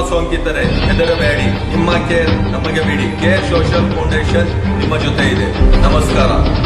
ಸೋಂಕಿತರೆ ಹೆದರಬೇಡಿ ನಿಮ್ಮ ಕೇರ್ ನಮಗೆ ಬಿಡಿ ಕೇರ್ ಸೋಷಿಯಲ್ ಫೌಂಡೇಶನ್ ನಿಮ್ಮ ಜೊತೆ ಇದೆ ನಮಸ್ಕಾರ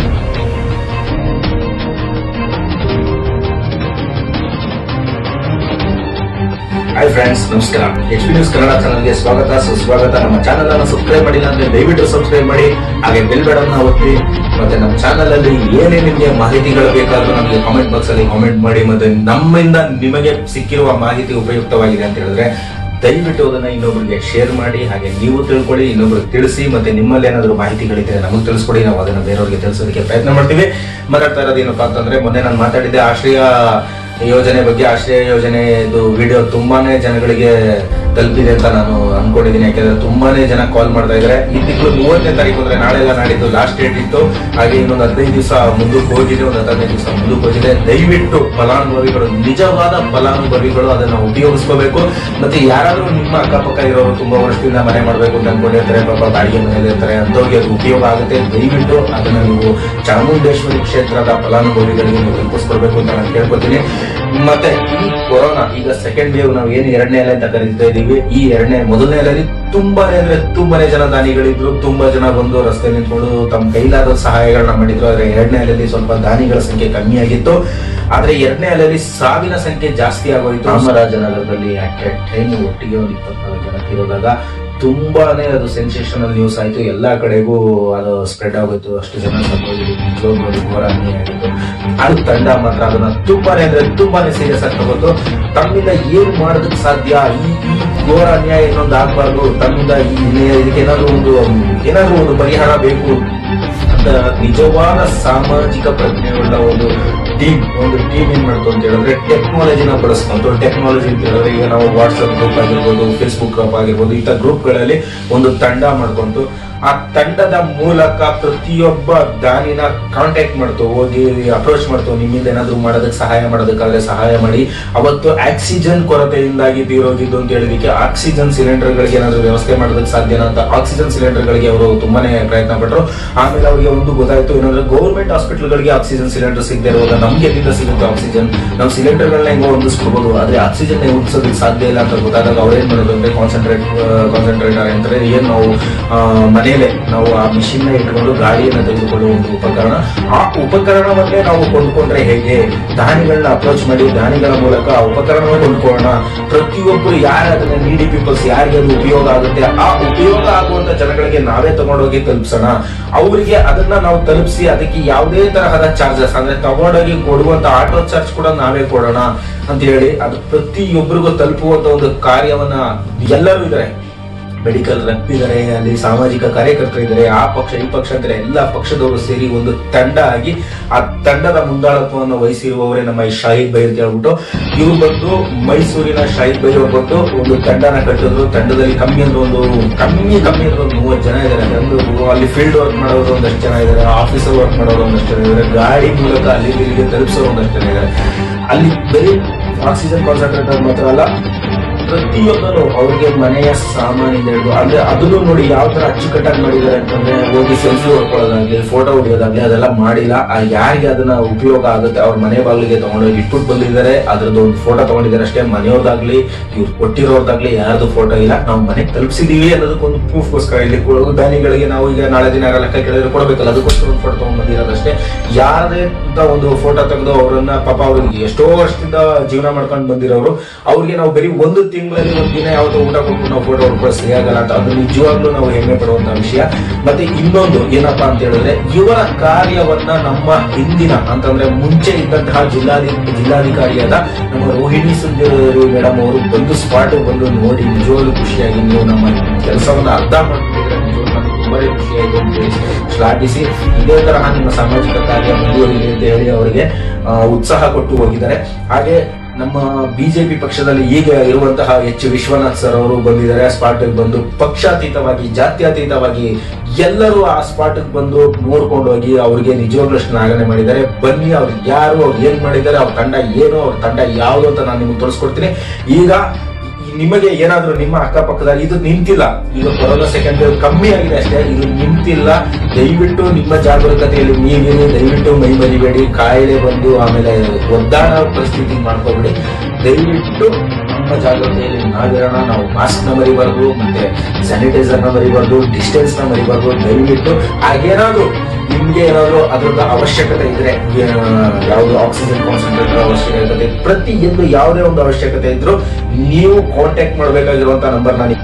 ಹಾಯ್ ಫ್ರೆಂಡ್ಸ್ ನಮಸ್ಕಾರ ಎಚ್ ಪಿ ನ್ಯೂಸ್ ಕನ್ನಡ ಚಾನಲ್ಗೆ ಸ್ವಾಗತ ಸುಸ್ವಾಗತ ನಮ್ಮ ಚಾನಲ್ ಅನ್ನು ಸಬ್ಸ್ಕ್ರೈಬ್ ಮಾಡಿಲ್ಲ ಅಂದ್ರೆ ದಯವಿಟ್ಟು ಸಬ್ಸ್ಕ್ರೈಬ್ ಮಾಡಿ ಹಾಗೆ ಬೆಲ್ ಬಟನ್ ಒತ್ತಿ ಮತ್ತೆ ನಮ್ಮ ಚಾನಲ್ ಅಲ್ಲಿ ಏನೇ ನಿಮಗೆ ಮಾಹಿತಿಗಳು ಬೇಕಾದ್ರೂ ನಮಗೆ ಕಾಮೆಂಟ್ ಬಾಕ್ಸ್ ಅಲ್ಲಿ ಕಾಮೆಂಟ್ ಮಾಡಿ ಮತ್ತೆ ನಮ್ಮಿಂದ ನಿಮಗೆ ಸಿಕ್ಕಿರುವ ಮಾಹಿತಿ ಉಪಯುಕ್ತವಾಗಿದೆ ಅಂತ ಹೇಳಿದ್ರೆ ದಯವಿಟ್ಟು ಅದನ್ನ ಇನ್ನೊಬ್ಬರಿಗೆ ಶೇರ್ ಮಾಡಿ ಹಾಗೆ ನೀವು ತಿಳ್ಕೊಳ್ಳಿ ಇನ್ನೊಬ್ರಿಗೆ ತಿಳಿಸಿ ಮತ್ತೆ ನಿಮ್ಮಲ್ಲಿ ಏನಾದರೂ ಮಾಹಿತಿಗಳಿದ್ರೆ ನಮಗೆ ತಿಳಿಸ್ಕೊಡಿ ನಾವು ಅದನ್ನ ಬೇರೆಯವ್ರಿಗೆ ತಿಳಿಸೋದಕ್ಕೆ ಪ್ರಯತ್ನ ಮಾಡ್ತೀವಿ ಮಾತಾಡ್ತಾ ಇರೋದು ಏನಪ್ಪಾ ಅಂತಂದ್ರೆ ಮೊನ್ನೆ ನಾನು ಮಾತಾಡಿದ್ದೆ ಆಶ್ರಯ ಯೋಜನೆ ಬಗ್ಗೆ ಆಶ್ರಯ ಯೋಜನೆದು ವಿಡಿಯೋ ತುಂಬಾನೇ ಜನಗಳಿಗೆ ತಲುಪಿದೆ ಅಂತ ನಾನು ಅನ್ಕೊಂಡಿದ್ದೀನಿ ಯಾಕಂದ್ರೆ ತುಂಬಾನೇ ಜನ ಕಾಲ್ ಮಾಡ್ತಾ ಇದ್ದಾರೆ ಈ ತಿಂಗಳು ಮೂವತ್ತನೇ ತಾರೀಕು ಅಂದ್ರೆ ನಾಳೆ ಎಲ್ಲ ನಾಡಿದ್ದು ಲಾಸ್ಟ್ ಡೇಟ್ ಇತ್ತು ಹಾಗೆ ಇನ್ನೊಂದು ಹದಿನೈದು ದಿವಸ ಮುಂದಕ್ಕೆ ಹೋಗಿದೆ ಒಂದು ಹದಿನೈದು ದಿವಸ ಮುಂದಕ್ಕೆ ಹೋಗಿದೆ ದಯವಿಟ್ಟು ಫಲಾನುಭವಿಗಳು ನಿಜವಾದ ಫಲಾನುಭವಿಗಳು ಅದನ್ನ ಉಪಯೋಗಿಸ್ಕೋಬೇಕು ಮತ್ತೆ ಯಾರಾದ್ರೂ ನಿಮ್ಮ ಅಕ್ಕಪಕ್ಕ ಇರೋರು ತುಂಬಾ ವರ್ಷದಿಂದ ಮನೆ ಮಾಡ್ಬೇಕು ಅಂತ ಅನ್ಕೊಂಡಿರ್ತಾರೆ ಪಾಪ ಬಾಡಿಗೆ ಮನೆಯಲ್ಲಿ ಇರ್ತಾರೆ ಅಂತವ್ರಿಗೆ ಅದು ಉಪಯೋಗ ಆಗುತ್ತೆ ದಯವಿಟ್ಟು ಅದನ್ನ ನೀವು ಚಾಮುಂಡೇಶ್ವರಿ ಕ್ಷೇತ್ರದ ಫಲಾನುಭವಿಗಳಿಗೆ ನೀವು ತಲುಪಿಸ್ಕೊಡ್ಬೇಕು ಅಂತ ನಾನು ಕೇಳ್ಕೊತೀನಿ ಮತ್ತೆ ಈ ಕೊರೋನಾ ಈಗ ಸೆಕೆಂಡ್ ವೇವ್ ನಾವು ಏನು ಎರಡನೇ ಅಲೆ ಅಂತ ಕರೀತಾ ಇದೀವಿ ಈ ಎರಡನೇ ಮೊದಲನೇ ಅಲೆಯಲ್ಲಿ ತುಂಬಾನೇ ಅಂದ್ರೆ ತುಂಬಾನೇ ಜನ ದಾನಿಗಳಿದ್ರು ತುಂಬಾ ಜನ ಬಂದು ರಸ್ತೆ ನಿಂತ್ಕೊಂಡು ತಮ್ಮ ಕೈಲಾದ ಸಹಾಯಗಳನ್ನ ಮಾಡಿದ್ರು ಆದ್ರೆ ಎರಡನೇ ಅಲೆಯಲ್ಲಿ ಸ್ವಲ್ಪ ದಾನಿಗಳ ಸಂಖ್ಯೆ ಕಮ್ಮಿ ಆಗಿತ್ತು ಆದ್ರೆ ಎರಡನೇ ಅಲೆಯಲ್ಲಿ ಸಾವಿನ ಸಂಖ್ಯೆ ಜಾಸ್ತಿ ಆಗೋಯ್ತು ಚಾಮರಾಜನಗರದಲ್ಲಿ ಅಟ್ ಎ ಟೈಮ್ ಒಟ್ಟಿಗೆ ಒಂದು ಇಪ್ಪತ್ನಾಲ್ಕು ಜನ ತೀರೋದಾಗ ತುಂಬಾನೇ ಅದು ಸೆನ್ಸೇಷನಲ್ ನ್ಯೂಸ್ ಆಯ್ತು ಎಲ್ಲಾ ಕಡೆಗೂ ಅದು ಸ್ಪ್ರೆಡ್ ಆಗೋಯ್ತು ಅಷ್ಟು ಜನ ಸತ್ತೋಗಿದ್ರು ನಿಜವಾಗ್ಲೂ ಅದು ಘೋರ ಅನ್ಯಾಯ ಆಗಿತ್ತು ಅದು ತಂಡ ಮಾತ್ರ ಅದನ್ನ ತುಂಬಾನೇ ಅಂದ್ರೆ ತುಂಬಾನೇ ಸೀರಿಯಸ್ ಆಗಿ ತಗೋತು ತಮ್ಮಿಂದ ಏನ್ ಮಾಡೋದಕ್ಕೆ ಸಾಧ್ಯ ಈ ಈ ಘೋರ ಅನ್ಯಾಯ ಇನ್ನೊಂದು ಆಗ್ಬಾರ್ದು ತಮ್ಮಿಂದ ಈ ಇದಕ್ಕೆ ಏನಾದ್ರು ಒಂದು ಏನಾದ್ರು ಒಂದು ಪರಿಹಾರ ಬೇಕು ಅಂತ ನಿಜವಾದ ಸಾಮಾಜಿಕ ಪ್ರಜ್ಞೆಯುಳ್ಳ ಒಂದು ಟೀಮ್ ಒಂದು ಟೀಮ್ ಏನ್ ಮಾಡ್ತು ಅಂತ ಹೇಳಿದ್ರೆ ಟೆಕ್ನಾಲಜಿನ ಬಳಸ್ಕೊಂತು ಟೆಕ್ನಾಲಜಿ ಅಂತ ಹೇಳಿದ್ರೆ ಈಗ ನಾವು ವಾಟ್ಸ್ಆಪ್ ಗ್ರೂಪ್ ಆಗಿರ್ಬೋದು ಫೇಸ್ಬುಕ್ ಗ್ರೂಪ್ ಆಗಿರ್ಬೋದು ಇಂಥ ಗ್ರೂಪ್ಗಳಲ್ಲಿ ಒಂದು ತಂಡ ಮಾಡ್ಕೊಂತು ಆ ತಂಡದ ಮೂಲಕ ಪ್ರತಿಯೊಬ್ಬ ದಾನಿನ ಕಾಂಟ್ಯಾಕ್ಟ್ ಮಾಡ್ತು ಹೋಗಿ ಅಪ್ರೋಚ್ ಮಾಡ್ತು ನಿಮ್ಮಿಂದ ಏನಾದ್ರು ಮಾಡೋದಕ್ಕೆ ಸಹಾಯ ಮಾಡೋದಕ್ಕಾದ್ರೆ ಸಹಾಯ ಮಾಡಿ ಅವತ್ತು ಆಕ್ಸಿಜನ್ ಕೊರತೆಯಿಂದಾಗಿ ತೀರೋಗಿದ್ದು ಅಂತ ಹೇಳಿದಕ್ಕೆ ಆಕ್ಸಿಜನ್ ಸಿಲಿಂಡರ್ ಗಳಿಗೆ ಏನಾದ್ರು ವ್ಯವಸ್ಥೆ ಮಾಡೋದಕ್ಕೆ ಸಾಧ್ಯನಾ ಅಂತ ಆಕ್ಸಿಜನ್ ಸಿಲಿಂಡರ್ ಗಳಿಗೆ ಅವರು ತುಂಬಾನೇ ಪ್ರಯತ್ನ ಪಟ್ಟರು ಆಮೇಲೆ ಅವರಿಗೆ ಒಂದು ಗೊತ್ತಾಯ್ತು ಏನಂದ್ರೆ ಗೌರ್ಮೆಂಟ್ ಹಾಸ್ಪಿಟಲ್ ಗಳಿಗೆ ಆಕ್ಸಿಜನ್ ಸಿಲಿಂಡರ್ ಸಿಗದೆ ಇರುವಾಗ ನಮ್ಗೆ ಎಲ್ಲಿಂದ ಸಿಗುತ್ತೆ ಆಕ್ಸಿಜನ್ ನಾವು ಸಿಲಿಂಡರ್ ಗಳನ್ನ ಹೆಂಗೋ ಹೊಂದಿಸ್ಕೊಬಹುದು ಆದ್ರೆ ಆಕ್ಸಿಜನ್ ಹೊಂದಿಸೋದಕ್ಕೆ ಸಾಧ್ಯ ಇಲ್ಲ ಅಂತ ಗೊತ್ತಾದಾಗ ಅವ್ರೇನ್ ಮಾಡೋದು ಅಂದ್ರೆ ಕಾನ್ಸಂಟ್ರೇಟ್ ಕಾನ್ಸಂಟ್ರೇಟರ್ ಅಂದ್ರೆ ಏನ್ ನಾವು ಆ, ಮನೆಯಲ್ಲೇ ನಾವು ಆ ಮಿಷಿನ್ ನ ಇಟ್ಕೊಂಡು ಗಾಡಿಯನ್ನ ತೆಗೆದುಕೊಳ್ಳುವ ಒಂದು ಉಪಕರಣ ಆ ಉಪಕರಣವನ್ನೇ ನಾವು ಕೊಂಡ್ಕೊಂಡ್ರೆ ಹೇಗೆ ದಾನಿಗಳನ್ನ ಅಪ್ರೋಚ್ ಮಾಡಿ ದಾನಿಗಳ ಮೂಲಕ ಆ ಉಪಕರಣವನ್ನು ಕೊಂಡ್ಕೊಳ್ಳೋಣ ಪ್ರತಿಯೊಬ್ಬರು ಯಾರು ಅದನ್ನ ನೀಡಿ ಪೀಪಲ್ಸ್ ಯಾರಿಗೆ ಅದು ಉಪಯೋಗ ಆಗುತ್ತೆ ಆ ಉಪಯೋಗ ಆಗುವಂತ ಜನಗಳಿಗೆ ನಾವೇ ತಗೊಂಡೋಗಿ ತಲುಪಿಸೋಣ ಅವರಿಗೆ ಅದನ್ನ ನಾವು ತಲುಪಿಸಿ ಅದಕ್ಕೆ ಯಾವುದೇ ತರಹದ ಚಾರ್ಜಸ್ ಅಂದ್ರೆ ತಗೊಂಡೋಗಿ ಕೊಡುವಂತ ಆಟೋ ಚಾರ್ಜ್ ಕೂಡ ನಾವೇ ಕೊಡೋಣ ಅಂತ ಹೇಳಿ ಅದು ಪ್ರತಿಯೊಬ್ಬರಿಗೂ ತಲುಪುವಂತ ಒಂದು ಕಾರ್ಯವನ್ನ ಎಲ್ಲರೂ ಇದ್ದಾರೆ ಮೆಡಿಕಲ್ ರಪ್ ಇದ್ದಾರೆ ಅಲ್ಲಿ ಸಾಮಾಜಿಕ ಕಾರ್ಯಕರ್ತರು ಇದ್ದಾರೆ ಆ ಪಕ್ಷ ಈ ಪಕ್ಷ ಅಂತಾರೆ ಎಲ್ಲಾ ಪಕ್ಷದವರು ಸೇರಿ ಒಂದು ತಂಡ ಆಗಿ ಆ ತಂಡದ ಮುಂದಾಳತ್ವವನ್ನು ವಹಿಸಿರುವವರೇ ನಮ್ಮ ಈ ಶಾಹಿದ್ ಬೈ ಅಂತ ಹೇಳ್ಬಿಟ್ಟು ಇವ್ರು ಬಂದು ಮೈಸೂರಿನ ಶಾಹಿದ್ ಬೈ ಅವ್ರು ಬಂದು ಒಂದು ತಂಡನ ಕಟ್ಟಿದ್ರು ತಂಡದಲ್ಲಿ ಕಮ್ಮಿ ಅಂದ್ರೆ ಒಂದು ಕಮ್ಮಿ ಕಮ್ಮಿ ಅಂದ್ರೆ ಒಂದು ಮೂವತ್ತು ಜನ ಇದ್ದಾರೆ ಒಂದು ಅಲ್ಲಿ ಫೀಲ್ಡ್ ವರ್ಕ್ ಮಾಡೋರು ಒಂದಷ್ಟು ಜನ ಇದ್ದಾರೆ ಆಫೀಸರ್ ವರ್ಕ್ ಮಾಡೋರು ಒಂದಷ್ಟು ಜನ ಇದ್ದಾರೆ ಗಾಡಿ ಮೂಲಕ ಅಲ್ಲಿ ಇಲ್ಲಿಗೆ ತಲುಪಿಸೋರು ಒಂದಷ್ಟು ಜನ ಇದ್ದಾರೆ ಅಲ್ಲಿ ಬರೀ ಆಕ್ಸಿಜನ್ ಕಾನ್ಸಂಟ್ರೇಟರ್ ಮಾತ್ರ ಅಲ್ಲ ಪ್ರತಿಯೊಬ್ಬರು ಅವ್ರಿಗೆ ಮನೆಯ ಸಾಮಾನಿಂದ ಹಿಡಿದು ಅಂದ್ರೆ ಅದನ್ನು ನೋಡಿ ಯಾವ ತರ ಅಚ್ಚುಕಟ್ಟಾಗಿ ಮಾಡಿದ್ದಾರೆ ಅಂತಂದ್ರೆ ಹೋಗಿ ಸೆಲ್ಫಿ ಹೊಡ್ಕೊಳ್ಳೋದಾಗ್ಲಿ ಫೋಟೋ ಹೊಡಿಯೋದಾಗ್ಲಿ ಅದೆಲ್ಲ ಮಾಡಿಲ್ಲ ಆ ಯಾರಿಗೆ ಅದನ್ನ ಉಪಯೋಗ ಆಗುತ್ತೆ ಅವ್ರ ಮನೆ ಬಾಗಿಲಿಗೆ ತಗೊಂಡೋಗಿ ಇಟ್ಬಿಟ್ಟು ಬಂದಿದ್ದಾರೆ ಅದ್ರದ್ದು ಒಂದು ಫೋಟೋ ತಗೊಂಡಿದ್ದಾರೆ ಅಷ್ಟೇ ಮನೆಯವ್ರದಾಗ್ಲಿ ಇವ್ರು ಕೊಟ್ಟಿರೋರ್ದಾಗ್ಲಿ ಯಾರ್ದು ಫೋಟೋ ಇಲ್ಲ ನಾವು ಮನೆಗೆ ತಲುಪಿಸಿದೀವಿ ಅನ್ನೋದಕ್ಕೊಂದು ಪ್ರೂಫ್ಗೋಸ್ಕರ ಇಲ್ಲಿ ಕೊಡೋ ದಾನಿಗಳಿಗೆ ನಾವು ಈಗ ನಾಳೆ ದಿನ ಯಾರ ಲೆಕ್ಕ ಕೇಳಿದ್ರೆ ಕೊಡಬೇಕಲ್ಲ ಅದಕ್ಕೋಸ್ಕರ ಒಂದು ಫೋಟೋ ತಗೊಂಡ್ ಬಂದಿರೋದಷ್ಟೇ ಯಾರದೇ ಅಂತ ಒಂದು ಫೋಟೋ ತೆಗೆದು ಅವರನ್ನ ಪಾಪ ಅವ್ರಿಗೆ ಎಷ್ಟೋ ವರ್ಷದಿಂದ ಜೀವನ ಮಾಡ್ಕೊಂಡು ಬಂದಿರೋರು ಅವ್ರಿಗೆ ನಾವು ಬರೀ ಒಂದು ತಿಂಗಳಲ್ಲಿ ಒಂದು ದಿನ ಯಾವತ್ತೋ ಊಟ ಕೊಟ್ಟು ನಾವು ಫೋಟೋ ಹೊಡ್ಕೊಳ್ಳೋ ಸರಿಯಾಗಲ್ಲ ಅಂತ ಅದು ನಿಜವಾಗ್ಲೂ ನಾವು ಹೆಮ್ಮೆ ಪಡುವಂತ ವಿಷಯ ಮತ್ತೆ ಇನ್ನೊಂದು ಏನಪ್ಪಾ ಅಂತ ಹೇಳಿದ್ರೆ ಇವರ ಕಾರ್ಯವನ್ನ ನಮ್ಮ ಹಿಂದಿನ ಅಂತಂದ್ರೆ ಮುಂಚೆ ಇದ್ದಂತಹ ಜಿಲ್ಲಾಧಿ ಜಿಲ್ಲಾಧಿಕಾರಿಯಾದ ನಮ್ಮ ರೋಹಿಣಿ ಸುಂದರಿ ಮೇಡಮ್ ಅವರು ಬಂದು ಸ್ಪಾಟ್ ಬಂದು ನೋಡಿ ನಿಜವಾಗ್ಲೂ ಖುಷಿಯಾಗಿ ನೀವು ನಮ್ಮ ಕೆಲಸವನ್ನ ಅರ್ಧ ಮಾಡ್ತಿದ್ರೆ ನಿಜವಾಗ್ಲೂ ನನಗೆ ತುಂಬಾನೇ ಖುಷಿಯಾಯಿತು ಅಂತ ಹೇಳಿ ಶ್ಲಾಘಿಸಿ ಇದೇ ತರಹ ನಿಮ್ಮ ಸಾಮಾಜಿಕ ಕಾರ್ಯ ಮುಂದುವರಿಲಿ ಅಂತ ಹೇಳಿ ಅವರಿಗೆ ಆ, ಉತ್ಸಾಹ ಕೊಟ್ಟು ಹೋಗಿದ್ದಾರೆ ಹಾಗೆ ನಮ್ಮ ಬಿಜೆಪಿ ಪಕ್ಷದಲ್ಲಿ ಈಗ ಇರುವಂತಹ ಎಚ್ ವಿಶ್ವನಾಥ್ ಸರ್ ಅವರು ಬಂದಿದ್ದಾರೆ ಆ ಸ್ಪಾಟ್ ಬಂದು ಪಕ್ಷಾತೀತವಾಗಿ ಜಾತ್ಯತೀತವಾಗಿ ಎಲ್ಲರೂ ಆ ಸ್ಪಾಟ್ ಬಂದು ನೋಡ್ಕೊಂಡು ಹೋಗಿ ಅವ್ರಿಗೆ ನಿಜವಾಗ್ಲೂ ಶ್ಲಾಘನೆ ಮಾಡಿದ್ದಾರೆ ಬನ್ನಿ ಅವ್ರು ಯಾರು ಅವ್ರು ಏನ್ ಮಾಡಿದ್ದಾರೆ ಅವ್ರ ತಂಡ ಏನು ಅವ್ರ ತಂಡ ಯಾವುದು ಅಂತ ನಾನು ನಿಮ್ಗೆ ತೋರಿಸ್ಕೊಡ್ತೀನಿ ಈಗ ನಿಮಗೆ ಏನಾದ್ರೂ ನಿಮ್ಮ ಅಕ್ಕಪಕ್ಕದಲ್ಲಿ ಇದು ನಿಂತಿಲ್ಲ ಈಗ ಕೊರೋನಾ ಸೆಕೆಂಡ್ ವೇವ್ ಕಮ್ಮಿ ಆಗಿದೆ ಅಷ್ಟೇ ಇದು ನಿಂತಿಲ್ಲ ದಯವಿಟ್ಟು ನಿಮ್ಮ ಜಾಗರೂಕತೆಯಲ್ಲಿ ನೀವಿರಿ ದಯವಿಟ್ಟು ಮೈ ಮರಿಬೇಡಿ ಕಾಯಿಲೆ ಬಂದು ಆಮೇಲೆ ಒದ್ದಾಡ ಪರಿಸ್ಥಿತಿ ಮಾಡ್ಕೋಬೇಡಿ ದಯವಿಟ್ಟು ನಮ್ಮ ನಮ್ಮ ಜಾಗ್ರತೆಯಲ್ಲಿ ನಾವಿರೋಣ ನಾವು ಮಾಸ್ಕ್ ನ ಮರಿಬಾರ್ದು ಮತ್ತೆ ಸ್ಯಾನಿಟೈಸರ್ ನ ಮರಿಬಾರ್ದು ಡಿಸ್ಟೆನ್ಸ್ ನ ಮರಿಬಾರ್ದು ದಯವಿಟ್ಟು ಹಾಗೇನಾದ್ರು ನಿಮ್ಗೆ ಏನಾದ್ರು ಅದ್ರದ್ದು ಅವಶ್ಯಕತೆ ಇದ್ರೆ ಯಾವುದು ಆಕ್ಸಿಜನ್ ಕಾನ್ಸಂಟ್ರೇಟರ್ ಅವಶ್ಯಕತೆ ಪ್ರತಿಯೊಂದು ಯಾವುದೇ ಒಂದು ಅವಶ್ಯಕತೆ ಇದ್ರು ನೀವು ಕಾಂಟ್ಯಾಕ್ಟ್ ಮಾಡಬೇಕಾಗಿರುವಂತ ನಂಬರ್ ನಾನು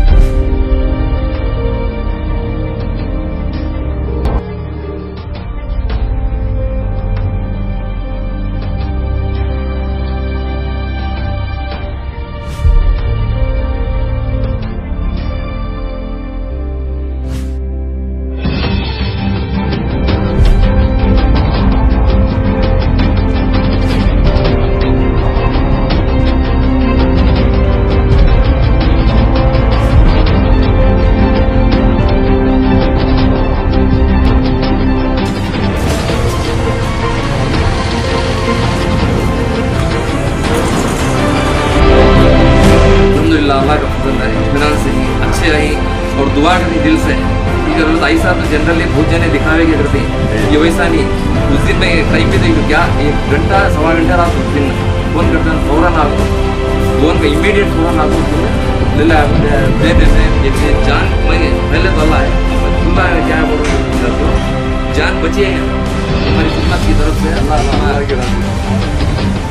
अलहमदिल्ला अल्लाह का फजल है इतमान से ही अच्छे रही और दुआ करी दिल से ठीक है रोज ऐसा तो जनरली बहुत जने दिखावे की करते हैं ये वैसा नहीं उस दिन में टाइम पे देखो क्या एक घंटा सवा घंटा रात उस दिन फोन करते हैं फौरन आपको फोन पे इमीडिएट फौरन आपको ले ला दे देते हैं जैसे जान मैं पहले तो अल्लाह है खुला है क्या बोल रहे हैं तो जान बची है हमारी खिदमत की तरफ से अल्लाह अल्लाह के रास्ते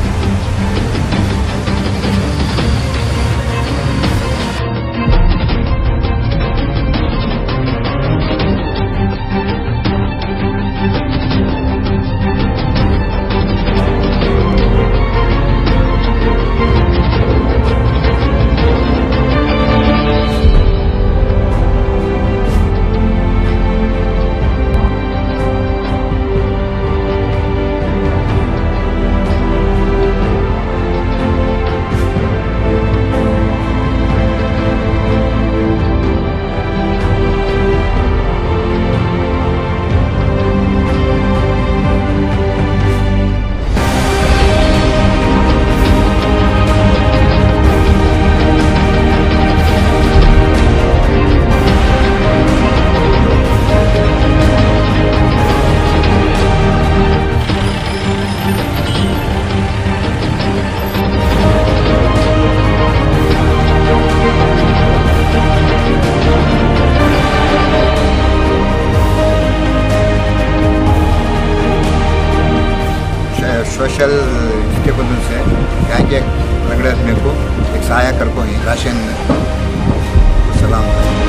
ಸೋಷಲ್ इसके बदल से ಯಾಕೆ ಹೊರಗಡೆ ಬೇಕು ಈಗ ಸಹಾಯ ಕರ್ಕೊಂಡು ration Salam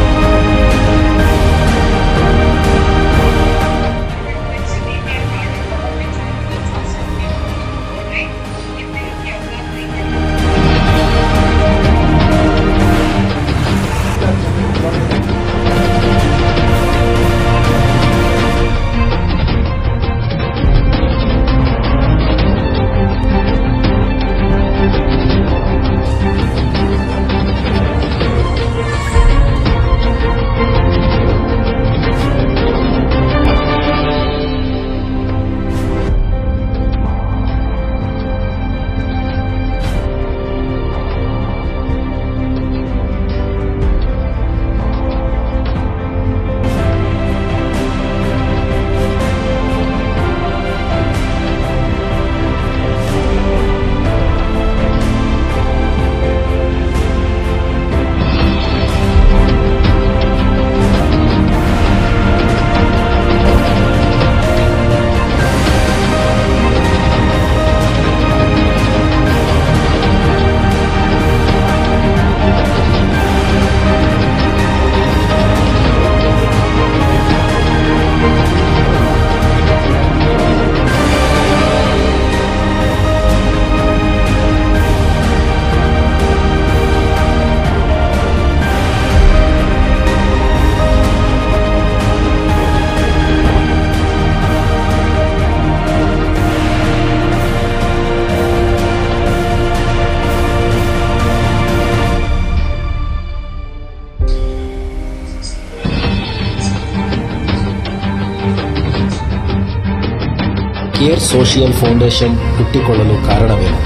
care social foundation ಹುಟ್ಟಿಕೊಳ್ಳಲು ಕಾರಣವೇನು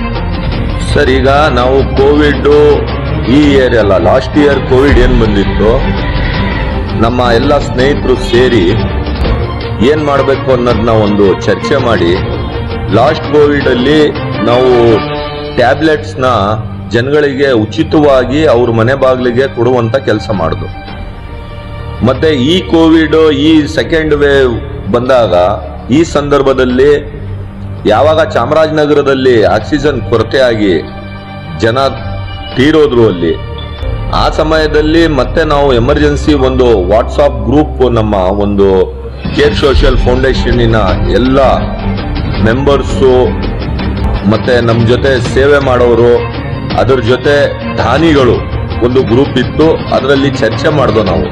ಸರ್ ಈಗ ನಾವು ಕೋವಿಡ್ ಈ ಇಯರ್ ಅಲ್ಲ ಲಾಸ್ಟ್ ಇಯರ್ ಕೋವಿಡ್ ಏನ್ ಬಂದಿತ್ತು ನಮ್ಮ ಎಲ್ಲ ಸ್ನೇಹಿತರು ಸೇರಿ ಏನ್ ಮಾಡಬೇಕು ಅನ್ನೋದನ್ನ ಒಂದು ಚರ್ಚೆ ಮಾಡಿ ಲಾಸ್ಟ್ ಕೋವಿಡ್ ಅಲ್ಲಿ ನಾವು ಟ್ಯಾಬ್ಲೆಟ್ಸ್ ನ ಜನಗಳಿಗೆ ಉಚಿತವಾಗಿ ಅವ್ರ ಮನೆ ಬಾಗಿಲಿಗೆ ಕೊಡುವಂತ ಕೆಲಸ ಮಾಡುದು ಮತ್ತೆ ಈ ಕೋವಿಡ್ ಈ ಸೆಕೆಂಡ್ ವೇವ್ ಬಂದಾಗ ಈ ಸಂದರ್ಭದಲ್ಲಿ ಯಾವಾಗ ಚಾಮರಾಜನಗರದಲ್ಲಿ ಆಕ್ಸಿಜನ್ ಕೊರತೆಯಾಗಿ ಜನ ತೀರೋದ್ರು ಅಲ್ಲಿ ಆ ಸಮಯದಲ್ಲಿ ಮತ್ತೆ ನಾವು ಎಮರ್ಜೆನ್ಸಿ ಒಂದು ವಾಟ್ಸಾಪ್ ಗ್ರೂಪ್ ನಮ್ಮ ಒಂದು ಕೇರ್ ಸೋಷಿಯಲ್ ಫೌಂಡೇಶನ್ನಿನ ಎಲ್ಲ ಮೆಂಬರ್ಸು ಮತ್ತೆ ನಮ್ಮ ಜೊತೆ ಸೇವೆ ಮಾಡೋರು ಅದ್ರ ಜೊತೆ ದಾನಿಗಳು ಒಂದು ಗ್ರೂಪ್ ಇತ್ತು ಅದರಲ್ಲಿ ಚರ್ಚೆ ಮಾಡ್ದೋ ನಾವು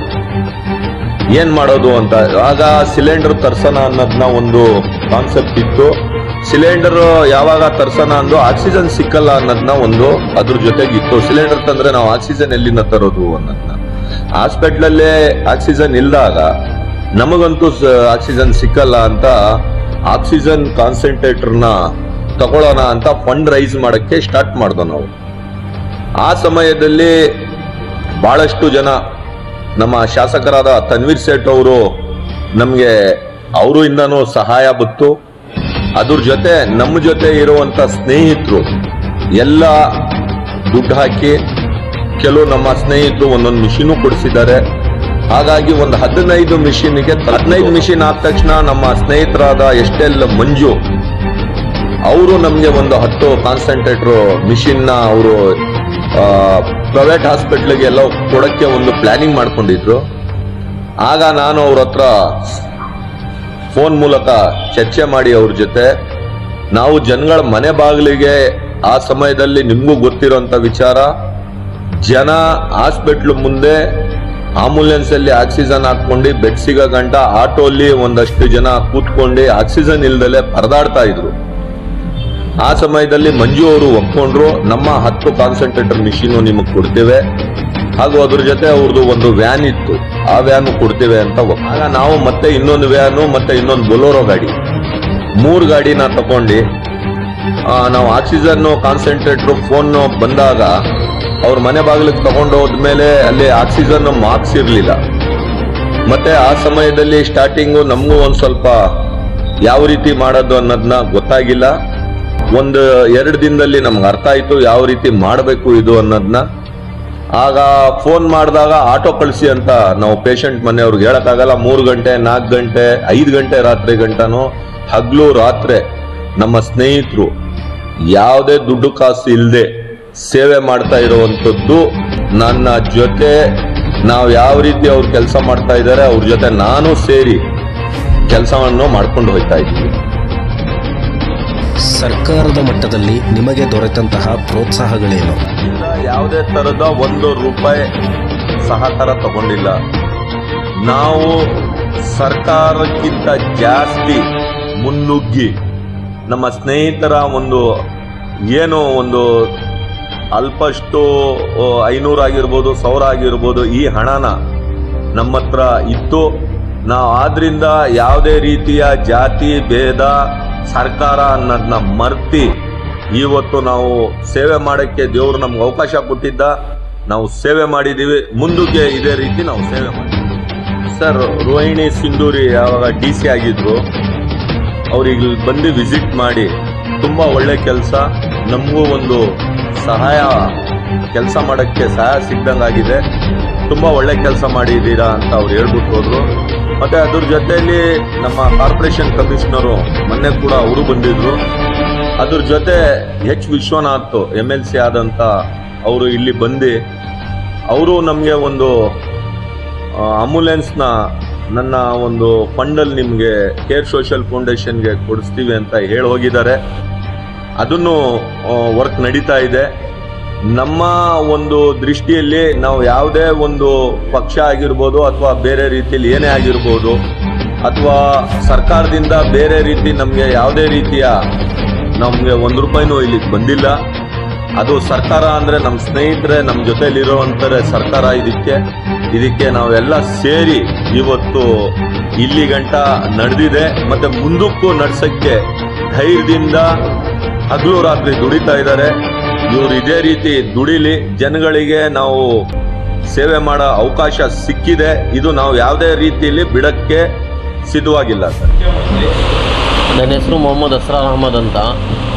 ಏನ್ ಮಾಡೋದು ಅಂತ ಆಗ ಸಿಲಿಂಡರ್ ತರ್ಸನ ಅನ್ನೋದನ್ನ ಒಂದು ಕಾನ್ಸೆಪ್ಟ್ ಇತ್ತು ಸಿಲಿಂಡರ್ ಯಾವಾಗ ತರ್ಸನ ಅಂದು ಆಕ್ಸಿಜನ್ ಸಿಕ್ಕಲ್ಲ ಅನ್ನೋದನ್ನ ಒಂದು ಅದ್ರ ಜೊತೆಗೆ ಇತ್ತು ಸಿಲಿಂಡರ್ ತಂದ್ರೆ ನಾವು ಆಕ್ಸಿಜನ್ ಎಲ್ಲಿಂದ ತರೋದು ಅನ್ನೋದನ್ನ ಹಾಸ್ಪಿಟ್ಲಲ್ಲೇ ಆಕ್ಸಿಜನ್ ಇಲ್ದಾಗ ನಮಗಂತೂ ಆಕ್ಸಿಜನ್ ಸಿಕ್ಕಲ್ಲ ಅಂತ ಆಕ್ಸಿಜನ್ ಕಾನ್ಸಂಟ್ರೇಟರ್ನ ತಗೊಳ್ಳೋಣ ಅಂತ ಫಂಡ್ ರೈಸ್ ಮಾಡಕ್ಕೆ ಸ್ಟಾರ್ಟ್ ಮಾಡ್ದೋ ನಾವು ಆ ಸಮಯದಲ್ಲಿ ಬಹಳಷ್ಟು ಜನ ನಮ್ಮ ಶಾಸಕರಾದ ತನ್ವೀರ್ ಸೇಠ್ ಅವರು ನಮಗೆ ಅವರು ಇಂದನೂ ಸಹಾಯ ಬತ್ತು ಅದ್ರ ಜೊತೆ ನಮ್ಮ ಜೊತೆ ಇರುವಂತ ಸ್ನೇಹಿತರು ಎಲ್ಲ ದುಡ್ಡು ಹಾಕಿ ಕೆಲವು ನಮ್ಮ ಸ್ನೇಹಿತರು ಒಂದೊಂದು ಮಿಷಿನು ಕೊಡಿಸಿದ್ದಾರೆ ಹಾಗಾಗಿ ಒಂದು ಹದಿನೈದು ಮಿಷಿನ್ಗೆ ಹದಿನೈದು ಮಿಷಿನ್ ಆದ ತಕ್ಷಣ ನಮ್ಮ ಸ್ನೇಹಿತರಾದ ಎಷ್ಟೆಲ್ಲ ಮಂಜು ಅವರು ನಮಗೆ ಒಂದು ಹತ್ತು ಕಾನ್ಸಂಟ್ರೇಟರ್ ಮಿಷಿನ್ ನ ಅವರು ಪ್ರೈವೇಟ್ ಹಾಸ್ಪಿಟ್ಲಿಗೆ ಎಲ್ಲ ಕೊಡಕ್ಕೆ ಒಂದು ಪ್ಲಾನಿಂಗ್ ಮಾಡ್ಕೊಂಡಿದ್ರು ಆಗ ನಾನು ಅವ್ರ ಹತ್ರ ಫೋನ್ ಮೂಲಕ ಚರ್ಚೆ ಮಾಡಿ ಅವ್ರ ಜೊತೆ ನಾವು ಜನಗಳ ಮನೆ ಬಾಗಿಲಿಗೆ ಆ ಸಮಯದಲ್ಲಿ ನಿಮಗೂ ಗೊತ್ತಿರೋಂಥ ವಿಚಾರ ಜನ ಹಾಸ್ಪಿಟ್ಲ್ ಮುಂದೆ ಆಂಬುಲೆನ್ಸ್ ಅಲ್ಲಿ ಆಕ್ಸಿಜನ್ ಹಾಕೊಂಡು ಬೆಡ್ ಸಿಗೋ ಗಂಟ ಆಟೋಲ್ಲಿ ಒಂದಷ್ಟು ಜನ ಕೂತ್ಕೊಂಡು ಆಕ್ಸಿಜನ್ ಇಲ್ದಲೆ ಪರದಾಡ್ತಾ ಇದ್ರು ಆ ಸಮಯದಲ್ಲಿ ಮಂಜು ಅವರು ಒಪ್ಕೊಂಡ್ರು ನಮ್ಮ ಹತ್ತು ಕಾನ್ಸಂಟ್ರೇಟರ್ ಮಿಷಿನ್ ನಿಮಗೆ ಕೊಡ್ತೇವೆ ಹಾಗೂ ಅದ್ರ ಜೊತೆ ಅವ್ರದ್ದು ಒಂದು ವ್ಯಾನ್ ಇತ್ತು ಆ ವ್ಯಾನ್ ಕೊಡ್ತೇವೆ ಅಂತ ಒಪ್- ಆಗ ನಾವು ಮತ್ತೆ ಇನ್ನೊಂದು ವ್ಯಾನು ಮತ್ತೆ ಇನ್ನೊಂದು ಬೊಲೋರೋ ಗಾಡಿ ಮೂರು ಗಾಡಿನ ತಗೊಂಡು ಆ, ನಾವು ಆಕ್ಸಿಜನ್ ಕಾನ್ಸಂಟ್ರೇಟರ್ ಫೋನ್ ಬಂದಾಗ ಅವ್ರ ಮನೆ ಬಾಗಿಲಿಗೆ ತಗೊಂಡು ಹೋದ್ಮೇಲೆ ಅಲ್ಲಿ ಆಕ್ಸಿಜನ್ ಮಾರ್ಕ್ಸ್ ಇರಲಿಲ್ಲ ಮತ್ತೆ ಆ ಸಮಯದಲ್ಲಿ ಸ್ಟಾರ್ಟಿಂಗು ನಮಗೂ ಒಂದ್ ಸ್ವಲ್ಪ ಯಾವ ರೀತಿ ಮಾಡೋದು ಅನ್ನೋದನ್ನ ಗೊತ್ತಾಗಿಲ್ಲ ಒಂದು ಎರಡು ದಿನದಲ್ಲಿ ನಮ್ಗೆ ಅರ್ಥ ಆಯ್ತು ಯಾವ ರೀತಿ ಮಾಡಬೇಕು ಇದು ಅನ್ನೋದನ್ನ ಆಗ ಫೋನ್ ಮಾಡಿದಾಗ ಆಟೋ ಕಳಿಸಿ ಅಂತ ನಾವು ಪೇಷಂಟ್ ಮನೆಯವ್ರಿಗೆ ಹೇಳಕ್ಕಾಗಲ್ಲ ಮೂರು ಗಂಟೆ ನಾಲ್ಕು ಗಂಟೆ ಐದು ಗಂಟೆ ರಾತ್ರಿ ಗಂಟನೂ ಹಗ್ಲು ರಾತ್ರಿ ನಮ್ಮ ಸ್ನೇಹಿತರು ಯಾವುದೇ ದುಡ್ಡು ಕಾಸು ಇಲ್ಲದೆ ಸೇವೆ ಮಾಡ್ತಾ ಇರುವಂಥದ್ದು ನನ್ನ ಜೊತೆ ನಾವು ಯಾವ ರೀತಿ ಅವ್ರು ಕೆಲಸ ಮಾಡ್ತಾ ಇದ್ದಾರೆ ಅವ್ರ ಜೊತೆ ನಾನು ಸೇರಿ ಕೆಲಸವನ್ನು ಮಾಡ್ಕೊಂಡು ಹೋಗ್ತಾ ಇದ್ದೀವಿ ಸರ್ಕಾರದ ಮಟ್ಟದಲ್ಲಿ ನಿಮಗೆ ದೊರೆತಂತಹ ಪ್ರೋತ್ಸಾಹಗಳೇನು ಇಲ್ಲ ಯಾವುದೇ ತರದ ಒಂದು ರೂಪಾಯಿ ಸಹಕಾರ ತಗೊಂಡಿಲ್ಲ ನಾವು ಸರ್ಕಾರಕ್ಕಿಂತ ಜಾಸ್ತಿ ಮುನ್ನುಗ್ಗಿ ನಮ್ಮ ಸ್ನೇಹಿತರ ಒಂದು ಏನು ಒಂದು ಅಲ್ಪಷ್ಟು ಐನೂರು ಆಗಿರ್ಬೋದು ಸಾವಿರ ಆಗಿರ್ಬೋದು ಈ ಹಣನ ನಮ್ಮ ಹತ್ರ ಇತ್ತು ನಾವು ಆದ್ರಿಂದ ಯಾವುದೇ ರೀತಿಯ ಜಾತಿ ಭೇದ ಸರ್ಕಾರ ಅನ್ನೋದನ್ನ ಮರ್ತಿ ಇವತ್ತು ನಾವು ಸೇವೆ ಮಾಡಕ್ಕೆ ದೇವರು ನಮ್ಗೆ ಅವಕಾಶ ಕೊಟ್ಟಿದ್ದ ನಾವು ಸೇವೆ ಮಾಡಿದ್ದೀವಿ ಮುಂದಕ್ಕೆ ಇದೇ ರೀತಿ ನಾವು ಸೇವೆ ಮಾಡಿದ್ದೀವಿ ಸರ್ ರೋಹಿಣಿ ಸಿಂಧೂರಿ ಯಾವಾಗ ಡಿ ಸಿ ಆಗಿದ್ರು ಅವ್ರಿಗೆ ಇಲ್ಲಿ ಬಂದು ವಿಸಿಟ್ ಮಾಡಿ ತುಂಬ ಒಳ್ಳೆ ಕೆಲಸ ನಮಗೂ ಒಂದು ಸಹಾಯ ಕೆಲಸ ಮಾಡೋಕ್ಕೆ ಸಹಾಯ ಸಿಗ್ದಂಗಾಗಿದೆ ತುಂಬ ಒಳ್ಳೆ ಕೆಲಸ ಮಾಡಿದ್ದೀರಾ ಅಂತ ಅವ್ರು ಹೇಳ್ಬಿಟ್ಟು ಹೋದ್ರು ಮತ್ತೆ ಅದ್ರ ಜೊತೆಯಲ್ಲಿ ನಮ್ಮ ಕಾರ್ಪೊರೇಷನ್ ಕಮಿಷನರು ಮೊನ್ನೆ ಕೂಡ ಅವರು ಬಂದಿದ್ರು ಅದ್ರ ಜೊತೆ H Vishwanath M L C ಆದಂತ ಅವರು ಇಲ್ಲಿ ಬಂದು ಅವರು ನಮಗೆ ಒಂದು ಆಂಬುಲೆನ್ಸ್ನ ನನ್ನ ಒಂದು ಫಂಡಲ್ಲಿ ನಿಮಗೆ ಕೇರ್ ಸೋಷಿಯಲ್ ಫೌಂಡೇಶನ್ಗೆ ಕೊಡಿಸ್ತೀವಿ ಅಂತ ಹೇಳಿ ಹೋಗಿದ್ದಾರೆ ಅದನ್ನು ವರ್ಕ್ ನಡೀತಾ ಇದೆ ನಮ್ಮ ಒಂದು ದೃಷ್ಟಿಯಲ್ಲಿ ನಾವು ಯಾವುದೇ ಒಂದು ಪಕ್ಷ ಆಗಿರ್ಬೋದು ಅಥವಾ ಬೇರೆ ರೀತಿಯಲ್ಲಿ ಏನೇ ಆಗಿರ್ಬೋದು ಅಥವಾ ಸರ್ಕಾರದಿಂದ ಬೇರೆ ರೀತಿ ನಮಗೆ ಯಾವುದೇ ರೀತಿಯ ನಮಗೆ ಒಂದು ರೂಪಾಯಿನೂ ಇಲ್ಲಿಗೆ ಬಂದಿಲ್ಲ ಅದು ಸರ್ಕಾರ ಅಂದ್ರೆ ನಮ್ಮ ಸ್ನೇಹಿತರೆ ನಮ್ಮ ಜೊತೆಲಿರುವಂತಾರೆ ಸರ್ಕಾರ ಇದಕ್ಕೆ ಇದಕ್ಕೆ ನಾವೆಲ್ಲ ಸೇರಿ ಇವತ್ತು ಇಲ್ಲಿ ಗಂಟ ನಡೆದಿದೆ ಮತ್ತೆ ಮುಂದಕ್ಕೂ ನಡ್ಸಕ್ಕೆ ಧೈರ್ಯದಿಂದ ಹಗಲು ರಾತ್ರಿ ದುಡಿತಾ ಇದ್ದಾರೆ ಇವರು ಇದೇ ರೀತಿ ದುಡಿಲಿ ಜನಗಳಿಗೆ ನಾವು ಸೇವೆ ಮಾಡೋ ಅವಕಾಶ ಸಿಕ್ಕಿದೆ ಇದು ನಾವು ಯಾವುದೇ ರೀತಿಯಲ್ಲಿ ಬಿಡಕ್ಕೆ ಸಿದ್ಧವಾಗಿಲ್ಲ ಸರ್ ನನ್ನ ಹೆಸರು ಮೊಹಮ್ಮದ್ ಅಸ್ರಾರ್ ಅಹಮದ್ ಅಂತ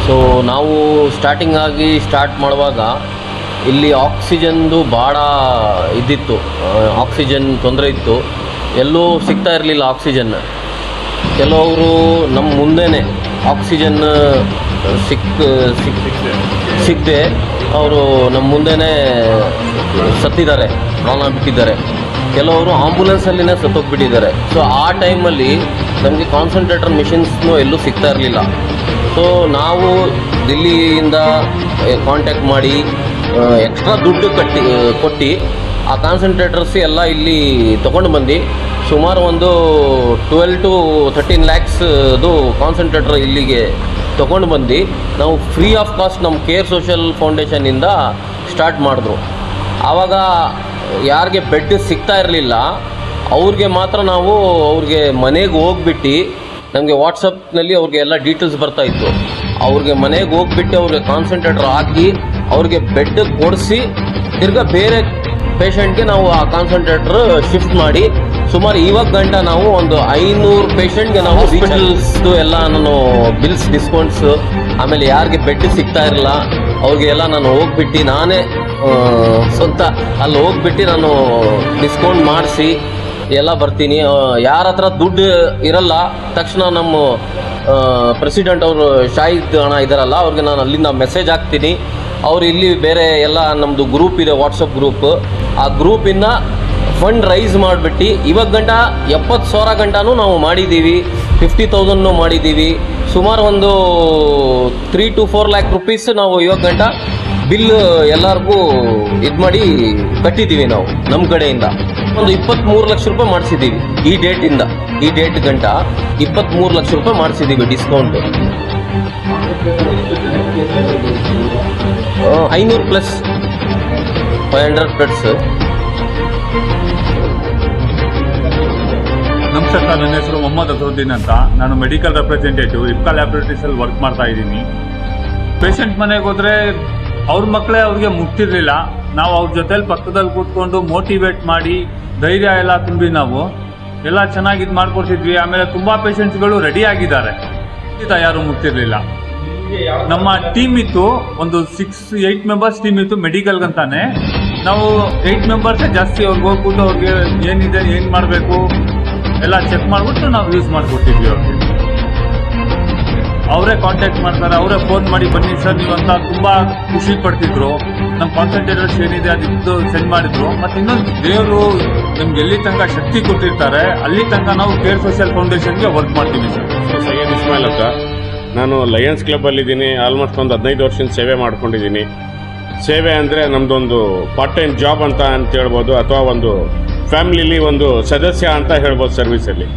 ಸೊ ನಾವು ಸ್ಟಾರ್ಟಿಂಗ್ ಆಗಿ ಸ್ಟಾರ್ಟ್ ಮಾಡುವಾಗ ಇಲ್ಲಿ ಆಕ್ಸಿಜನ್ದು ಭಾಳ ಇದ್ದಿತ್ತು ಆಕ್ಸಿಜನ್ ತೊಂದರೆ ಇತ್ತು ಎಲ್ಲೂ ಸಿಗ್ತಾ ಇರಲಿಲ್ಲ ಆಕ್ಸಿಜನ್ ಕೆಲವರು ನಮ್ಮ ಮುಂದೆನೇ ಆಕ್ಸಿಜನ್ ಸಿಕ್ ಸಿಕ್ ಸಿಗದೆ ಅವರು ನಮ್ಮ ಮುಂದೆನೇ ಸತ್ತಿದ್ದಾರೆ ಪ್ರಾಣ ಬಿಟ್ಟಿದ್ದಾರೆ ಕೆಲವರು ಆಂಬುಲೆನ್ಸಲ್ಲಿನೇ ಸತ್ತೋಗ್ಬಿಟ್ಟಿದ್ದಾರೆ ಸೊ ಆ ಟೈಮಲ್ಲಿ ನಮಗೆ ಕಾನ್ಸಂಟ್ರೇಟರ್ ಮಿಷಿನ್ಸ್ನು ಎಲ್ಲೂ ಸಿಗ್ತಾ ಇರಲಿಲ್ಲ ಸೊ ನಾವು ದಿಲ್ಲಿಯಿಂದ ಕಾಂಟ್ಯಾಕ್ಟ್ ಮಾಡಿ ಎಕ್ಸ್ಟ್ರಾ ದುಡ್ಡು ಕಟ್ಟಿ ಕೊಟ್ಟು ಆ ಕಾನ್ಸಂಟ್ರೇಟರ್ಸ್ ಎಲ್ಲ ಇಲ್ಲಿ ತೊಗೊಂಡು ಬಂದು ಸುಮಾರು ಒಂದು ಟ್ವೆಲ್ ಟು ಥರ್ಟೀನ್ ಲ್ಯಾಕ್ಸ್ದು ಕಾನ್ಸಂಟ್ರೇಟರ್ ಇಲ್ಲಿಗೆ ತೊಗೊಂಡು ಬಂದು ನಾವು ಫ್ರೀ ಆಫ್ ಕಾಸ್ಟ್ ನಮ್ಮ ಕೇರ್ ಸೋಷಿಯಲ್ ಫೌಂಡೇಶನ್ನಿಂದ ಸ್ಟಾರ್ಟ್ ಮಾಡಿದ್ರು ಆವಾಗ ಯಾರಿಗೆ ಬೆಡ್ ಸಿಗ್ತಾ ಇರಲಿಲ್ಲ ಅವ್ರಿಗೆ ಮಾತ್ರ ನಾವು ಅವ್ರಿಗೆ ಮನೆಗೆ ಹೋಗ್ಬಿಟ್ಟು ನಮಗೆ ವಾಟ್ಸಪ್ನಲ್ಲಿ ಅವ್ರಿಗೆ ಎಲ್ಲ ಡೀಟೇಲ್ಸ್ ಬರ್ತಾ ಇತ್ತು ಅವ್ರಿಗೆ ಮನೆಗೆ ಹೋಗ್ಬಿಟ್ಟು ಅವ್ರಿಗೆ ಕಾನ್ಸಂಟ್ರೇಟರ್ ಹಾಕಿ ಅವ್ರಿಗೆ ಬೆಡ್ ಕೊಡಿಸಿ ತಿರ್ಗಾ ಬೇರೆ ಪೇಷಂಟ್ಗೆ ನಾವು ಆ ಕಾನ್ಸಂಟ್ರೇಟರ್ ಶಿಫ್ಟ್ ಮಾಡಿ ಸುಮಾರು ಇವಾಗ ಗಂಟ ನಾವು ಒಂದು ಐನೂರು ಪೇಷಂಟ್ಗೆ ನಾವು ಹಾಸ್ಪಿಟಲ್ಸ್ದು ಎಲ್ಲ ನಾನು ಬಿಲ್ಸ್ ಡಿಸ್ಕೌಂಟ್ಸ್ ಆಮೇಲೆ ಯಾರಿಗೆ ಬೆಡ್ ಸಿಗ್ತಾ ಇರಲ್ಲ ಅವ್ರಿಗೆ ಎಲ್ಲ ನಾನು ಹೋಗ್ಬಿಟ್ಟು ನಾನೇ ಆ, ಸ್ವಂತ ಅಲ್ಲಿ ಹೋಗ್ಬಿಟ್ಟು ನಾನು ಡಿಸ್ಕೌಂಟ್ ಮಾಡಿಸಿ ಎಲ್ಲ ಬರ್ತೀನಿ ಯಾರ ಹತ್ರ ದುಡ್ಡು ಇರಲ್ಲ ತಕ್ಷಣ ನಮ್ಮ ಪ್ರೆಸಿಡೆಂಟ್ ಅವರು ಶಾಹಿದ್ ಹಣ ಇದಾರಲ್ಲ ಅವ್ರಿಗೆ ನಾನು ಅಲ್ಲಿಂದ ಮೆಸೇಜ್ ಹಾಕ್ತೀನಿ ಅವ್ರು ಇಲ್ಲಿ ಬೇರೆ ಎಲ್ಲ ನಮ್ಮದು ಗ್ರೂಪ್ ಇದೆ ವಾಟ್ಸಪ್ ಗ್ರೂಪ್ ಆ ಗ್ರೂಪಿಂದ ಫಂಡ್ ರೈಸ್ ಮಾಡಿಬಿಟ್ಟು ಇವಾಗ ಗಂಟ ಎಪ್ಪತ್ತು ಸಾವಿರ ಗಂಟನೂ ನಾವು ಮಾಡಿದ್ದೀವಿ ಫಿಫ್ಟಿ ತೌಸಂಡ್ನು ಮಾಡಿದ್ದೀವಿ ಸುಮಾರು ಒಂದು three to four lakh rupees ನಾವು ಇವಾಗ ಗಂಟ ಬಿಲ್ ಎಲ್ಲರಿಗೂ ಇದು ಮಾಡಿ ಕಟ್ಟಿದ್ದೀವಿ ನಾವು ನಮ್ಮ ಕಡೆಯಿಂದ ಒಂದು ಇಪ್ಪತ್ತ್ಮೂರು ಲಕ್ಷ ರೂಪಾಯಿ ಮಾಡಿಸಿದ್ದೀವಿ ಈ ಡೇಟಿಂದ ಈ ಡೇಟ್ ಗಂಟ ಇಪ್ಪತ್ತ್ಮೂರು ಲಕ್ಷ ರೂಪಾಯಿ ಮಾಡಿಸಿದ್ದೀವಿ ಡಿಸ್ಕೌಂಟು ಐನೂರು ಪ್ಲಸ್ ಫೈವ್ ಹಂಡ್ರೆಡ್ ಪ್ಲಸ್ ನಮಸ್ತೆ ಸರ್ ನನ್ನ ಹೆಸರು ಮೊಹಮ್ಮದ್ ಅಸರುದ್ದೀನ್ ಅಂತ ನಾನು ಮೆಡಿಕಲ್ ರೆಪ್ರೆಸೆಂಟೇಟಿವ್ ಇಪ್ಕಾ ಲ್ಯಾಬ್ರೇಟರೀಸ್ ಅಲ್ಲಿ ವರ್ಕ್ ಮಾಡ್ತಾ ಇದ್ದೀನಿ ಪೇಷಂಟ್ ಮನೆಗೆ ಹೋದ್ರೆ ಅವ್ರ ಮಕ್ಕಳೇ ಅವ್ರಿಗೆ ಮುಗ್ತಿರ್ಲಿಲ್ಲ ನಾವು ಅವ್ರ ಜೊತೆಲಿ ಪಕ್ಕದಲ್ಲಿ ಕೂತ್ಕೊಂಡು ಮೋಟಿವೇಟ್ ಮಾಡಿ ಧೈರ್ಯ ಎಲ್ಲ ತುಂಬಿ ನಾವು ಎಲ್ಲ ಚೆನ್ನಾಗಿ ಇದು ಮಾಡ್ಕೊಡ್ತಿದ್ವಿ ಆಮೇಲೆ ತುಂಬಾ ಪೇಷಂಟ್ಸ್ಗಳು ರೆಡಿ ಆಗಿದ್ದಾರೆ ಖಂಡಿತ ಯಾರು ಮುಗ್ತಿರ್ಲಿಲ್ಲ ನಮ್ಮ ಟೀಮ್ ಇತ್ತು ಒಂದು ಸಿಕ್ಸ್ ಏಯ್ಟ್ ಮೆಂಬರ್ಸ್ ಟೀಮ್ ಇತ್ತು ಮೆಡಿಕಲ್ ಅಂತಾನೆ ನಾವು ಏಯ್ಟ್ ಮೆಂಬರ್ಸ್ ಜಾಸ್ತಿ ಅವ್ರಿಗೆ ಹೋಗ್ಬಿಟ್ಟು ಅವ್ರಿಗೆ ಏನಿದೆ ಏನ್ ಮಾಡಬೇಕು ಎಲ್ಲ ಚೆಕ್ ಮಾಡ್ಬಿಟ್ಟು ನಾವು ಯೂಸ್ ಮಾಡ್ಕೊಟ್ಟಿದ್ವಿ ಅವ್ರಿಗೆ ಅವರೇ ಕಾಂಟ್ಯಾಕ್ಟ್ ಮಾಡ್ತಾರೆ ಅವರೇ ಫೋನ್ ಮಾಡಿ ಬನ್ನಿ ಸರ್ ನೀವು ಅಂತ ತುಂಬಾ ಖುಷಿ ಪಡ್ತಿದ್ರು ನಮ್ಮ ಕಾನ್ಸಂಟ್ರೇಟರ್ಸ್ ಏನಿದೆ ಅದಿದ್ದು ಸೆಂಡ್ ಮಾಡಿದ್ರು ಮತ್ತೆ ಇನ್ನೊಂದು ದೇವರು ನಮ್ಗೆ ಎಲ್ಲಿ ತನಕ ಶಕ್ತಿ ಕೊಟ್ಟಿರ್ತಾರೆ ಅಲ್ಲಿ ತನಕ ನಾವು ಕೇರ್ ಸೋಷಿಯಲ್ ಫೌಂಡೇಶನ್ಗೆ ವರ್ಕ್ ಮಾಡ್ತೀವಿ ಸರ್ ಹೆಸರು ಸೈಯದ್ ಇಸ್ಮಾಯಿಲ್ ಅಂತ ನಾನು ಲಯನ್ಸ್ ಕ್ಲಬ್ಬಲ್ಲಿ ಇದ್ದೀನಿ ಆಲ್ಮೋಸ್ಟ್ ಒಂದು ಹದಿನೈದು ವರ್ಷದಿಂದ ಸೇವೆ ಮಾಡ್ಕೊಂಡಿದ್ದೀನಿ ಸೇವೆ ಅಂದರೆ ನಮ್ಮದೊಂದು ಪಾರ್ಟ್ ಟೈಮ್ ಜಾಬ್ ಅಂತ ಅಂತ ಹೇಳ್ಬೋದು ಅಥವಾ ಒಂದು ಫ್ಯಾಮಿಲಿಲಿ ಒಂದು ಸದಸ್ಯ ಅಂತ ಹೇಳ್ಬೋದು ಸರ್ವಿಸಲ್ಲಿ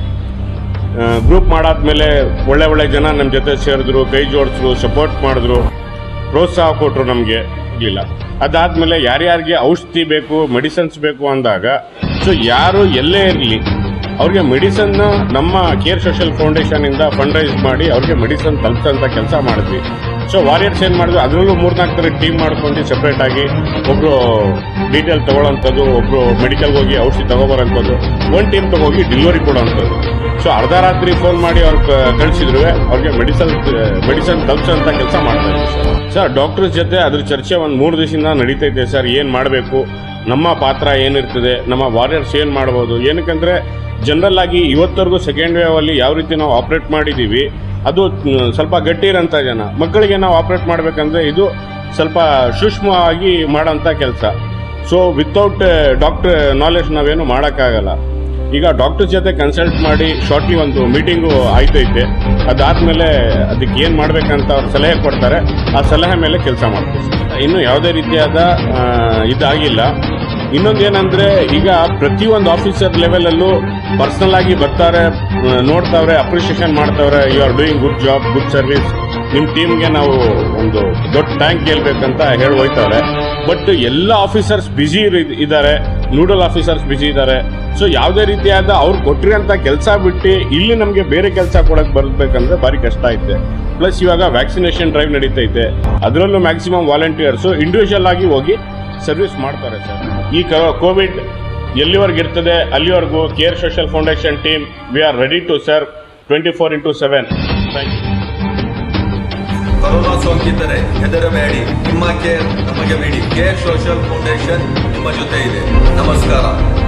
ಗ್ರೂಪ್ ಮಾಡಾದ್ಮೇಲೆ ಒಳ್ಳೆ ಒಳ್ಳೆ ಜನ ನಮ್ಮ ಜೊತೆ ಸೇರಿದ್ರು ಕೈ ಜೋಡಿಸಿದ್ರು ಸಪೋರ್ಟ್ ಮಾಡಿದ್ರು ಪ್ರೋತ್ಸಾಹ ಕೊಟ್ಟರು ನಮಗೆ ಇರಲಿಲ್ಲ ಅದಾದಮೇಲೆ ಯಾರ್ಯಾರಿಗೆ ಔಷಧಿ ಬೇಕು ಮೆಡಿಸಿನ್ಸ್ ಬೇಕು ಅಂದಾಗ ಸೊ ಯಾರು ಎಲ್ಲೇ ಇರಲಿ ಅವ್ರಿಗೆ ಮೆಡಿಸನ್ನ ನಮ್ಮ ಕೇರ್ ಸೋಷಿಯಲ್ ಫೌಂಡೇಶನಿಂದ ಫಂಡ್ ರೈಸ್ ಮಾಡಿ ಅವ್ರಿಗೆ ಮೆಡಿಸನ್ ತಲುಪಿಸೋಂಥ ಕೆಲಸ ಮಾಡಿದ್ವಿ ಸೊ ವಾರಿಯರ್ಸ್ ಏನು ಮಾಡಿದ್ರು ಅದರಲ್ಲೂ ಮೂರ್ನಾಲ್ಕು ಥರ ಟೀಮ್ ಮಾಡ್ಕೊಂಡು ಸಪ್ರೇಟ್ ಆಗಿ ಒಬ್ಬರು ಡೀಟೇಲ್ ತಗೊಳ್ಳೋಂಥದ್ದು ಒಬ್ಬರು ಮೆಡಿಕಲ್ಗೆ ಹೋಗಿ ಔಷಧಿ ತಗೋಬರೋಂಥದ್ದು ಒಂದು ಟೀಮ್ ತಗೋಗಿ ಡೆಲಿವರಿ ಕೊಡೋಂಥದ್ದು ಸೊ ಅರ್ಧ ರಾತ್ರಿ ಫೋನ್ ಮಾಡಿ ಅವ್ರು ಕಳಿಸಿದ್ರು ಅವ್ರಿಗೆ ಮೆಡಿಸನ್ ಮೆಡಿಸನ್ ತಲುಪಿಸೋಂಥ ಕೆಲಸ ಮಾಡ್ತಾ ಇದ್ದೀವಿ ಸರ್ ಸರ್ ಡಾಕ್ಟರ್ಸ್ ಜೊತೆ ಅದ್ರ ಚರ್ಚೆ ಒಂದು ಮೂರು ದಿವಸದಿಂದ ನಡೀತೈತೆ ಸರ್ ಏನು ಮಾಡಬೇಕು ನಮ್ಮ ಪಾತ್ರ ಏನಿರ್ತದೆ ನಮ್ಮ ವಾರಿಯರ್ಸ್ ಏನು ಮಾಡ್ಬೋದು ಏನಕ್ಕಂದ್ರೆ ಜನರಲ್ ಆಗಿ ಇವತ್ತವರೆಗೂ ಸೆಕೆಂಡ್ ವೇವ್ ಅಲ್ಲಿ ಯಾವ ರೀತಿ ನಾವು ಆಪರೇಟ್ ಮಾಡಿದ್ದೀವಿ ಅದು ಮ್, ಸ್ವಲ್ಪ ಗಟ್ಟಿ ಇರೋಂಥ ಜನ ಮಕ್ಕಳಿಗೆ ನಾವು ಆಪರೇಟ್ ಮಾಡ್ಬೇಕಂದ್ರೆ ಇದು ಸ್ವಲ್ಪ ಸೂಕ್ಷ್ಮವಾಗಿ ಮಾಡೋಂಥ ಕೆಲಸ ಸೊ ವಿತೌಟ್ ಡಾಕ್ಟರ್ ನಾಲೆಜ್ ನಾವೇನು ಮಾಡೋಕ್ಕಾಗಲ್ಲ ಈಗ ಡಾಕ್ಟರ್ ಜೊತೆ ಕನ್ಸಲ್ಟ್ ಮಾಡಿ ಶಾರ್ಟ್ಲಿ ಒಂದು ಮೀಟಿಂಗು ಆಯ್ತೈತೆ ಅದಾದ್ಮೇಲೆ ಅದಕ್ಕೆ ಏನು ಮಾಡ್ಬೇಕಂತ ಅವ್ರು ಸಲಹೆ ಕೊಡ್ತಾರೆ ಆ ಸಲಹೆ ಮೇಲೆ ಕೆಲಸ ಮಾಡ್ತೀವಿ ಸರ್. ಇನ್ನು ಯಾವುದೇ ರೀತಿಯಾದ ಆ, ಇದಾಗಿಲ್ಲ ಇನ್ನೊಂದು ಏನಂದ್ರೆ ಈಗ ಪ್ರತಿಯೊಂದು ಆಫೀಸರ್ ಲೆವೆಲಲ್ಲೂ ಪರ್ಸನಲ್ ಆಗಿ ಬರ್ತಾರೆ ಆ, ನೋಡ್ತಾವ್ರೆ ಅಪ್ರಿಷಿಯೇಷನ್ ಮಾಡ್ತಾವ್ರೆ you are doing good job good service ನಿಮ್ಮ ಟೀಮ್ಗೆ ನಾವು ಒಂದು ದೊಡ್ಡ ಟ್ಯಾಂಕ್ ಗೆಲ್ಬೇಕಂತ ಹೇಳಿ ಹೋಯ್ತವ್ರೆ ಬಟ್ ಎಲ್ಲ ಆಫೀಸರ್ಸ್ ಬ್ಯುಸಿ ಇದ್ದಾರೆ ನೂಡಲ್ ಆಫೀಸರ್ಸ್ ಬ್ಯುಸಿ ಇದ್ದಾರೆ ಸೊ ಯಾವುದೇ ರೀತಿಯಾದ ಅವ್ರು ಕೊಟ್ಟಿರೋಂಥ ಕೆಲಸ ಬಿಟ್ಟು ಇಲ್ಲಿ ನಮಗೆ ಬೇರೆ ಕೆಲಸ ಕೊಡಕ್ ಬರ್ಬೇಕಂದ್ರೆ ಭಾರಿ ಕಷ್ಟ ಐತೆ ಪ್ಲಸ್ ಇವಾಗ ವ್ಯಾಕ್ಸಿನೇಷನ್ ಡ್ರೈವ್ ನಡೀತೈತೆ ಅದರಲ್ಲೂ ಮ್ಯಾಕ್ಸಿಮಮ್ ವಾಲಂಟಿಯರ್ಸು ಇಂಡಿವಿಜುವಲ್ ಆಗಿ ಹೋಗಿ ಸರ್ವಿಸ್ ಮಾಡ್ತಾರೆ ಸರ್ ಈ ಕೋವಿಡ್ ಎಲ್ಲಿವರೆಗೆ ಇರ್ತದೆ ಅಲ್ಲಿವರೆಗೂ care social foundation team we are ready to serve twenty four into seven thank you corona ಸೋಂಕಿತರೆ ಹೆದರಬೇಡಿ ನಿಮ್ಮ ಕೇರ್ ನಮಗೆ ಬಿಡಿ ಕೇರ್ ಸೋಷಿಯಲ್ ಫೌಂಡೇಶನ್ ನಿಮ್ಮ ಜೊತೆ ಇದೆ ನಮಸ್ಕಾರ